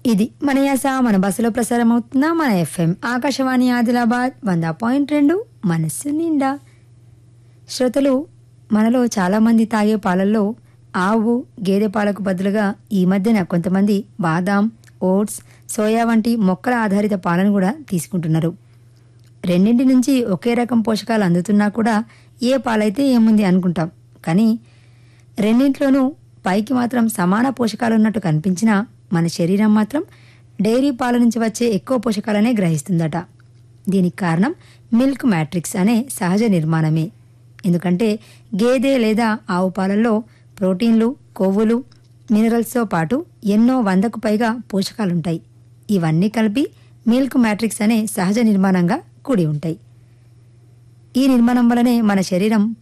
ఇది మన యాస మన బస్సులో ప్రసారం అవుతున్న మన ఎఫ్ఎం ఆకాశవాణి ఆదిలాబాద్ వంద పాయింట్ రెండు మనస్సు నిండా శ్రోతలు మనలో చాలామంది తాగే పాలల్లో ఆవు గేదె పాలకు బదులుగా ఈ మధ్యన కొంతమంది బాదాం ఓట్స్ సోయా వంటి మొక్కల ఆధారిత పాలను కూడా తీసుకుంటున్నారు రెండింటి నుంచి ఒకే రకం పోషకాలు అందుతున్నా కూడా ఏ పాలైతే ఏముంది అనుకుంటాం కానీ రెండింటిలోనూ పైకి మాత్రం సమాన పోషకాలు ఉన్నట్టు కనిపించినా మన శరీరం మాత్రం డైరీ పాల నుంచి వచ్చే ఎక్కువ పోషకాలనే గ్రహిస్తుందట దీనికి కారణం మిల్క్ మ్యాట్రిక్స్ అనే సహజ నిర్మాణమే ఎందుకంటే గేదె లేదా ఆవు పాలల్లో ప్రోటీన్లు కొవ్వులు మినరల్స్తో పాటు ఎన్నో వందకు పైగా పోషకాలుంటాయి ఇవన్నీ కలిపి మిల్క్ మ్యాట్రిక్స్ అనే సహజ నిర్మాణంగా కూడి ఉంటాయి ఈ నిర్మాణం వలనే మన శరీరం